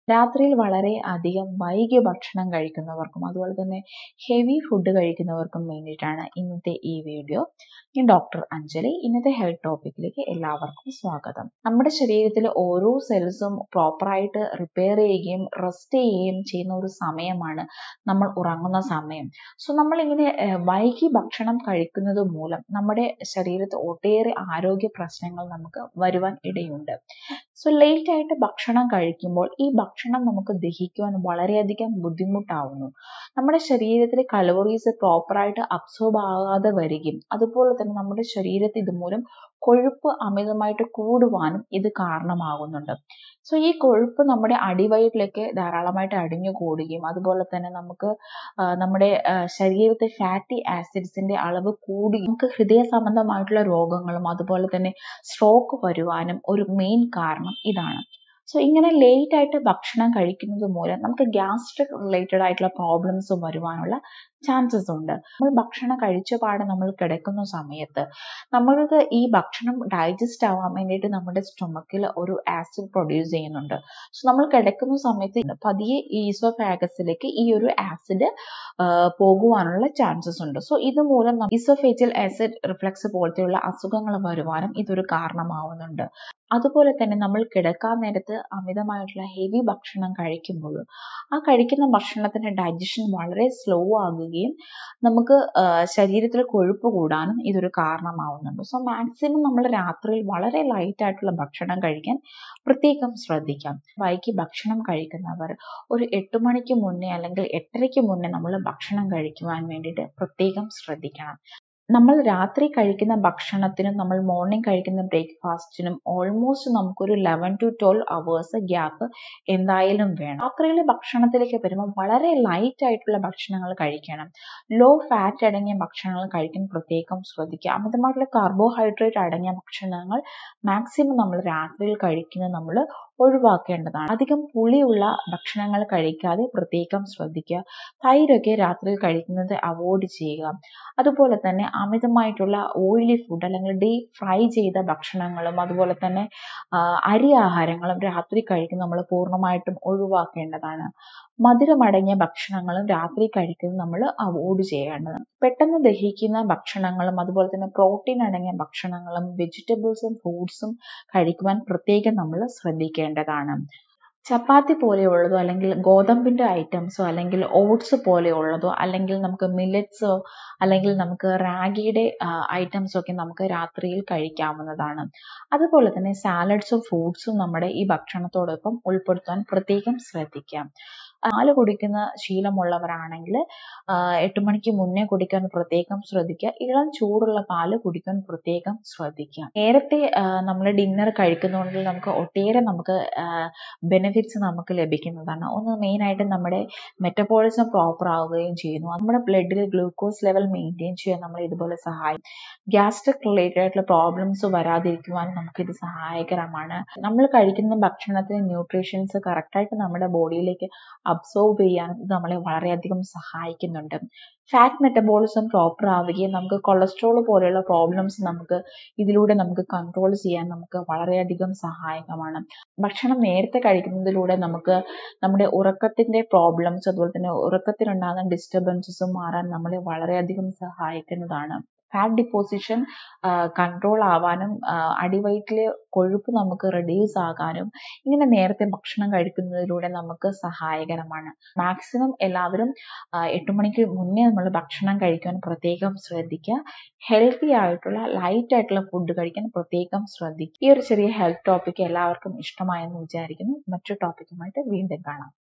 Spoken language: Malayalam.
രാത്രിയിൽ വളരെ അധികം വൈകി ഭക്ഷണം കഴിക്കുന്നവർക്കും അതുപോലെ തന്നെ ഹെവി ഫുഡ് കഴിക്കുന്നവർക്കും വേണ്ടിയിട്ടാണ് ഇന്നത്തെ ഈ വീഡിയോ ഞാൻ ഡോക്ടർ അഞ്ജലി ഇന്നത്തെ ഹെൽത്ത് ടോപ്പിക്കിലേക്ക് എല്ലാവർക്കും സ്വാഗതം നമ്മുടെ ശരീരത്തിലെ ഓരോ സെൽസും പ്രോപ്പറായിട്ട് റിപ്പയർ ചെയ്യുകയും റെസ്റ്റ് ചെയ്യുകയും ചെയ്യുന്ന ഒരു സമയമാണ് നമ്മൾ ഉറങ്ങുന്ന സമയം സോ നമ്മളിങ്ങനെ വൈകി ഭക്ഷണം കഴിക്കുന്നത് മൂലം നമ്മുടെ ശരീരത്തിൽ ഒട്ടേറെ ആരോഗ്യ പ്രശ്നങ്ങൾ നമുക്ക് വരുവാൻ ഇടയുണ്ട് സോ ലേറ്റ് ആയിട്ട് ഭക്ഷണം കഴിക്കുമ്പോൾ ഈ ഭക്ഷണം നമുക്ക് ദഹിക്കുവാൻ വളരെയധികം ബുദ്ധിമുട്ടാവുന്നു നമ്മുടെ ശരീരത്തിലെ കലോറീസ് പ്രോപ്പറായിട്ട് അബ്സോർബ് ആകാതെ വരികയും അതുപോലെ തന്നെ നമ്മുടെ ശരീരത്തിൽ ഇതുമൂലം കൊഴുപ്പ് അമിതമായിട്ട് കൂടുവാനും ഇത് കാരണമാകുന്നുണ്ട് സോ ഈ കൊഴുപ്പ് നമ്മുടെ അടിവയറ്റിലേക്ക് ധാരാളമായിട്ട് അടിഞ്ഞു കൂടുകയും അതുപോലെ തന്നെ നമുക്ക് നമ്മുടെ ശരീരത്തെ ഫാറ്റി ആസിഡ്സിന്റെ അളവ് കൂടി നമുക്ക് ഹൃദയ സംബന്ധമായിട്ടുള്ള രോഗങ്ങളും അതുപോലെ തന്നെ സ്ട്രോക്ക് വരുവാനും ഒരു മെയിൻ കാരണം ഇതാണ് സോ ഇങ്ങനെ ലേറ്റ് ആയിട്ട് ഭക്ഷണം കഴിക്കുന്നത് മൂലം നമുക്ക് ഗ്യാസ്ട്രിക് റിലേറ്റഡ് ആയിട്ടുള്ള പ്രോബ്ലംസ് വരുവാനുള്ള ചാൻസസ് ഉണ്ട് നമ്മൾ ഭക്ഷണം കഴിച്ച പാടെ നമ്മൾ കിടക്കുന്ന സമയത്ത് നമ്മൾക്ക് ഈ ഭക്ഷണം ഡൈജസ്റ്റ് ആവാൻ വേണ്ടിയിട്ട് നമ്മുടെ സ്റ്റൊമക്കിൽ ഒരു ആസിഡ് പ്രൊഡ്യൂസ് ചെയ്യുന്നുണ്ട് സോ നമ്മൾ കിടക്കുന്ന സമയത്ത് പതിയെ ഈസോഫാഗസിലേക്ക് ഈ ഒരു ആസിഡ് പോകുവാനുള്ള ചാൻസസ് ഉണ്ട് സോ ഇതുമൂലം ഈസോഫേജിയൽ ആസിഡ് റിഫ്ലക്സ് പോലത്തെയുള്ള അസുഖങ്ങൾ വരുവാനും ഇതൊരു കാരണമാവുന്നുണ്ട് അതുപോലെ തന്നെ നമ്മൾ കിടക്കാൻ നേരത്ത് അമിതമായിട്ടുള്ള ഹെവി ഭക്ഷണം കഴിക്കുമ്പോൾ ആ കഴിക്കുന്ന ഭക്ഷണത്തിന്റെ ഡൈജഷൻ വളരെ സ്ലോ ആകുകയും നമുക്ക് ശരീരത്തിൽ കൊഴുപ്പ് കൂടാനും ഇതൊരു കാരണമാവുന്നുണ്ട് സോ മാക്സിമം നമ്മൾ രാത്രിയിൽ വളരെ ലൈറ്റ് ആയിട്ടുള്ള ഭക്ഷണം കഴിക്കാൻ പ്രത്യേകം ശ്രദ്ധിക്കാം വൈകി ഭക്ഷണം കഴിക്കുന്നവർ ഒരു എട്ട് മണിക്ക് മുന്നേ അല്ലെങ്കിൽ എട്ടരയ്ക്ക് മുന്നേ നമ്മൾ ഭക്ഷണം കഴിക്കുവാൻ വേണ്ടിയിട്ട് പ്രത്യേകം ശ്രദ്ധിക്കണം നമ്മൾ രാത്രി കഴിക്കുന്ന ഭക്ഷണത്തിനും നമ്മൾ മോർണിംഗ് കഴിക്കുന്ന ബ്രേക്ക്ഫാസ്റ്റിനും ഓൾമോസ്റ്റ് നമുക്കൊരു eleven to twelve hours gap എന്തായാലും വേണം രാത്രിയിലെ ഭക്ഷണത്തിലേക്ക് വരുമ്പോൾ വളരെ ലൈറ്റ് ആയിട്ടുള്ള ഭക്ഷണങ്ങൾ കഴിക്കണം ലോ ഫാറ്റ് അടങ്ങിയ ഭക്ഷണങ്ങൾ കഴിക്കാൻ പ്രത്യേകം ശ്രദ്ധിക്കുക അമിതമായിട്ടുള്ള കാർബോഹൈഡ്രേറ്റ് അടങ്ങിയ ഭക്ഷണങ്ങൾ മാക്സിമം നമ്മൾ രാത്രിയിൽ കഴിക്കുന്നത് നമ്മൾ ഒഴിവാക്കേണ്ടതാണ് അധികം പുളിയുള്ള ഭക്ഷണങ്ങൾ കഴിക്കാതെ പ്രത്യേകം ശ്രദ്ധിക്കുക തൈരൊക്കെ രാത്രിയിൽ കഴിക്കുന്നത് അവോയ്ഡ് ചെയ്യുക അതുപോലെ തന്നെ അമിതമായിട്ടുള്ള ഓയിലി ഫുഡ് അല്ലെങ്കിൽ ഡീപ് ഫ്രൈ ചെയ്ത ഭക്ഷണങ്ങളും അതുപോലെ തന്നെ അരി ആഹാരങ്ങളും രാത്രി കഴിക്കുന്നത് നമ്മൾ പൂർണ്ണമായിട്ടും ഒഴിവാക്കേണ്ടതാണ് മധുരമടങ്ങിയ ഭക്ഷണങ്ങളും രാത്രി കഴിക്കുന്നത് നമ്മൾ അവോയ്ഡ് ചെയ്യേണ്ടതാണ് പെട്ടെന്ന് ദഹിക്കുന്ന ഭക്ഷണങ്ങളും അതുപോലെ തന്നെ പ്രോട്ടീൻ അടങ്ങിയ ഭക്ഷണങ്ങളും വെജിറ്റബിൾസും ഫ്രൂട്ട്സും കഴിക്കുവാൻ പ്രത്യേകം നമ്മൾ ശ്രദ്ധിക്കേണ്ടതാണ് ചപ്പാത്തി പോലെയുള്ളതോ അല്ലെങ്കിൽ ഗോതമ്പിൻ്റെ ഐറ്റംസോ അല്ലെങ്കിൽ ഓട്സ് പോലെയുള്ളതോ അല്ലെങ്കിൽ നമുക്ക് മില്ലറ്റ്സോ അല്ലെങ്കിൽ നമുക്ക് റാഗിയുടെ ഐറ്റംസോ ഒക്കെ നമുക്ക് രാത്രിയിൽ കഴിക്കാവുന്നതാണ് അതുപോലെ തന്നെ സാലഡ്സും ഫ്രൂട്ട്സും നമ്മുടെ ഈ ഭക്ഷണത്തോടൊപ്പം ഉൾപ്പെടുത്താൻ പ്രത്യേകം ശ്രദ്ധിക്കാം പാല് കുടിക്കുന്ന ശീലമുള്ളവരാണെങ്കിൽ എട്ട് മണിക്ക് മുന്നേ കുടിക്കാൻ പ്രത്യേകം ശ്രദ്ധിക്കുക ഇളം ചൂടുള്ള പാല് കുടിക്കാൻ പ്രത്യേകം ശ്രദ്ധിക്കുക നേരത്തെ നമ്മൾ ഡിന്നർ കഴിക്കുന്നതുകൊണ്ട് നമുക്ക് ഒട്ടേറെ നമുക്ക് ബെനിഫിറ്റ്സ് നമുക്ക് ലഭിക്കുന്നതാണ് ഒന്ന് മെയിനായിട്ട് നമ്മുടെ മെറ്റബോളിസം പ്രോപ്പർ ആവുകയും ചെയ്യുന്നു നമ്മുടെ ബ്ലഡിൽ ഗ്ലൂക്കോസ് ലെവൽ മെയിൻറ്റെയിൻ ചെയ്യാൻ നമ്മൾ ഇതുപോലെ സഹായിക്കും ഗ്യാസ്ട്രിക് റിലേറ്റഡ് ആയിട്ടുള്ള പ്രോബ്ലംസ് വരാതിരിക്കുവാൻ നമുക്കിത് സഹായകരമാണ് നമ്മൾ കഴിക്കുന്ന ഭക്ഷണത്തിന് ന്യൂട്രീഷൻസ് കറക്റ്റായിട്ട് നമ്മുടെ ബോഡിയിലേക്ക് അബ്സോർബ് ചെയ്യാൻ ഇത് നമ്മളെ വളരെയധികം സഹായിക്കുന്നുണ്ട് ഫാറ്റ് മെറ്റബോളിസം പ്രോപ്പർ ആവുകയും നമുക്ക് കൊളസ്ട്രോൾ പോലെയുള്ള പ്രോബ്ലംസ് നമുക്ക് ഇതിലൂടെ നമുക്ക് കൺട്രോൾ ചെയ്യാൻ നമുക്ക് വളരെയധികം സഹായകമാണ് ഭക്ഷണം നേരത്തെ കഴിക്കുന്നതിലൂടെ നമുക്ക് നമ്മുടെ ഉറക്കത്തിന്റെ പ്രോബ്ലംസ് അതുപോലെ തന്നെ ഉറക്കത്തിലുണ്ടാകുന്ന ഡിസ്റ്റർബൻസസും മാറാൻ നമ്മളെ വളരെയധികം സഹായിക്കുന്നതാണ് ഫാറ്റ് ഡിപ്പോസിഷൻ കൺട്രോൾ ആവാനും അടിവയറ്റിലെ കൊഴുപ്പ് നമുക്ക് റെഡ്യൂസ് ആകാനും ഇങ്ങനെ നേരത്തെ ഭക്ഷണം കഴിക്കുന്നതിലൂടെ നമുക്ക് സഹായകരമാണ് മാക്സിമം എല്ലാവരും എട്ട് മണിക്ക് മുന്നേ നമ്മൾ ഭക്ഷണം കഴിക്കാൻ പ്രത്യേകം ശ്രദ്ധിക്കുക ഹെൽത്തി ആയിട്ടുള്ള ലൈറ്റ് ആയിട്ടുള്ള ഫുഡ് കഴിക്കാൻ പ്രത്യേകം ശ്രദ്ധിക്കുക ഈ ഒരു ചെറിയ ഹെൽത്ത് ടോപ്പിക് എല്ലാവർക്കും ഇഷ്ടമായെന്ന് വിചാരിക്കുന്നു മറ്റൊരു ടോപ്പിക്കുമായിട്ട് വീണ്ടും കാണാം